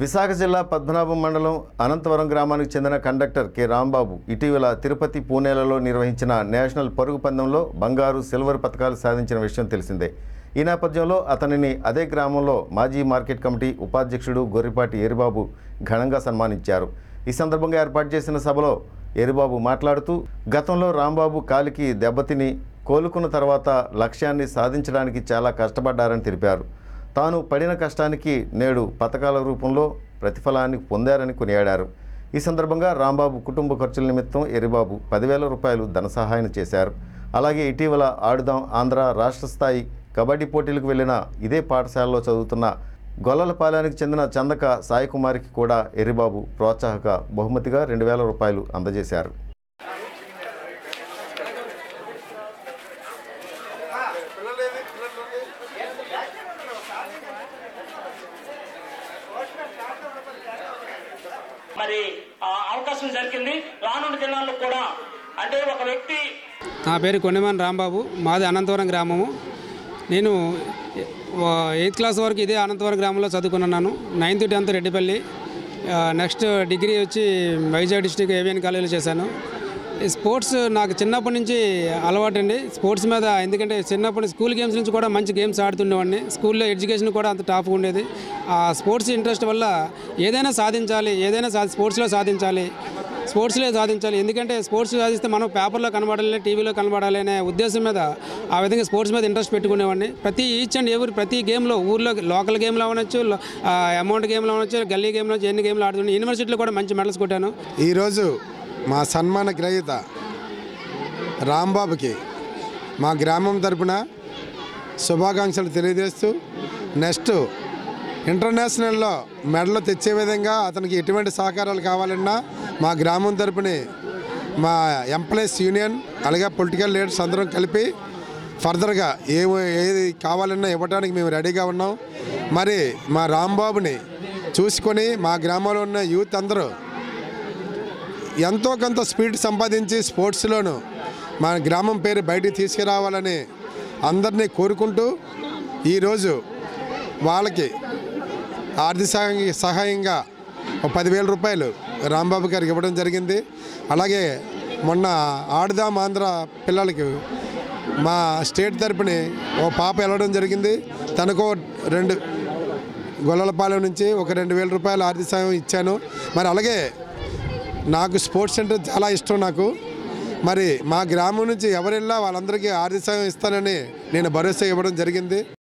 విశాఖ జిల్లా పద్మనాభం మండలం అనంతవరం గ్రామానికి చెందిన కండక్టర్ కె రాంబాబు ఇటీవల తిరుపతి పూణేలలో నిర్వహించిన నేషనల్ పరుగు పందెంలో బంగారు సిల్వర్ పథకాలు సాధించిన విషయం తెలిసిందే ఈ నేపథ్యంలో అతనిని అదే గ్రామంలో మాజీ మార్కెట్ కమిటీ ఉపాధ్యక్షుడు గొర్రిపాటి ఎరిబాబు ఘనంగా సన్మానించారు ఈ సందర్భంగా ఏర్పాటు చేసిన సభలో ఎరిబాబు మాట్లాడుతూ గతంలో రాంబాబు కాలికి దెబ్బతిని కోలుకున్న తర్వాత లక్ష్యాన్ని సాధించడానికి చాలా కష్టపడ్డారని తెలిపారు తాను పడిన కష్టానికి నేడు పథకాల రూపంలో ప్రతిఫలాన్ని పొందారని కొనియాడారు ఈ సందర్భంగా రాంబాబు కుటుంబ ఖర్చుల నిమిత్తం ఎరిబాబు పదివేల రూపాయలు ధన సహాయం చేశారు అలాగే ఇటీవల ఆడుదాం ఆంధ్ర రాష్ట్ర స్థాయి కబడ్డీ పోటీలకు వెళ్ళిన ఇదే పాఠశాలలో చదువుతున్న గొల్లలపాలెనికి చెందిన చందక సాయికుమారికి కూడా ఎరిబాబు ప్రోత్సాహక బహుమతిగా రెండు వేల రూపాయలు అందజేశారు మరి ఆ అవకాశం జరిగింది రానున్న దినాల్లో కూడా అంటే ఒక వ్యక్తి నా పేరు కొండమాన్ రాంబాబు మాది అనంతవరం గ్రామము నేను ఎయిత్ క్లాస్ వరకు ఇదే అనంతవరం గ్రామంలో చదువుకున్నాను నైన్త్ టెన్త్ రెడ్డిపల్లి ఆ, నెక్స్ట్ డిగ్రీ వచ్చి వైజాగ్ డిస్టిక్ ఏవిఎన్ కాలేజీలో చేశాను ఈ స్పోర్ట్స్ నాకు చిన్నప్పటి నుంచి అలవాటండి స్పోర్ట్స్ మీద ఎందుకంటే చిన్నప్పటి నుంచి స్కూల్ గేమ్స్ నుంచి కూడా మంచి గేమ్స్ ఆడుతుండేవాడిని స్కూల్లో ఎడ్యుకేషన్ కూడా అంత టాప్గా ఉండేది ఆ స్పోర్ట్స్ ఇంట్రెస్ట్ వల్ల ఏదైనా సాధించాలి ఏదైనా సా స్పోర్ట్స్లో సాధించాలి స్పోర్ట్స్లో సాధించాలి ఎందుకంటే స్పోర్ట్స్ సాధిస్తే మనం పేపర్లో కనబడాలి టీవీలో కనబడాలి అనే ఉద్దేశం మీద ఆ విధంగా స్పోర్ట్స్ మీద ఇంట్రెస్ట్ పెట్టుకునేవాడిని ప్రతి ఈచ్ అండ్ ఎవరి ప్రతి గేమ్లో ఊర్లో లోకల్ గేమ్లో అవ్వచ్చు అమౌంట్ గేమ్లో అవ్వచ్చు గల్లీ గేమ్లో ఎన్ని గేమ్లు ఆడుతుండే యూనివర్సిటీలో కూడా మంచి మెడల్స్ కొట్టాను ఈరోజు మా సన్మాన గ్రహీత రాంబాబుకి మా గ్రామం తరపున శుభాకాంక్షలు తెలియజేస్తూ నెక్స్ట్ ఇంటర్నేషనల్లో మెడలు తెచ్చే విధంగా అతనికి ఎటువంటి సహకారాలు కావాలన్నా మా గ్రామం తరపుని మా ఎంప్లాయీస్ యూనియన్ అలాగే పొలిటికల్ లీడర్స్ అందరం కలిపి ఫర్దర్గా ఏ ఏది కావాలన్నా ఇవ్వడానికి మేము రెడీగా ఉన్నాం మరి మా రాంబాబుని చూసుకొని మా గ్రామంలో ఉన్న యూత్ అందరూ ఎంతో కొంత స్పీడ్ సంపాదించి స్పోర్ట్స్లోను మన గ్రామం పేరు బయటికి తీసుకురావాలని అందరినీ కోరుకుంటూ ఈరోజు వాళ్ళకి ఆర్థిక సహాయం సహాయంగా ఒక పదివేల రూపాయలు రాంబాబు గారికి ఇవ్వడం జరిగింది అలాగే మొన్న ఆడుదాం ఆంధ్ర పిల్లలకి మా స్టేట్ తరపుని ఓ పాప వెళ్ళడం జరిగింది తనకు రెండు గొల్లలపాలెం నుంచి ఒక రెండు వేల రూపాయలు ఆర్థిక సాయం ఇచ్చాను మరి అలాగే నాకు స్పోర్ట్స్ సెంటర్ చాలా ఇష్టం నాకు మరి మా గ్రామం నుంచి ఎవరెళ్ళా వాళ్ళందరికీ ఆర్థిక సాయం ఇస్తానని నేను భరోసా ఇవ్వడం జరిగింది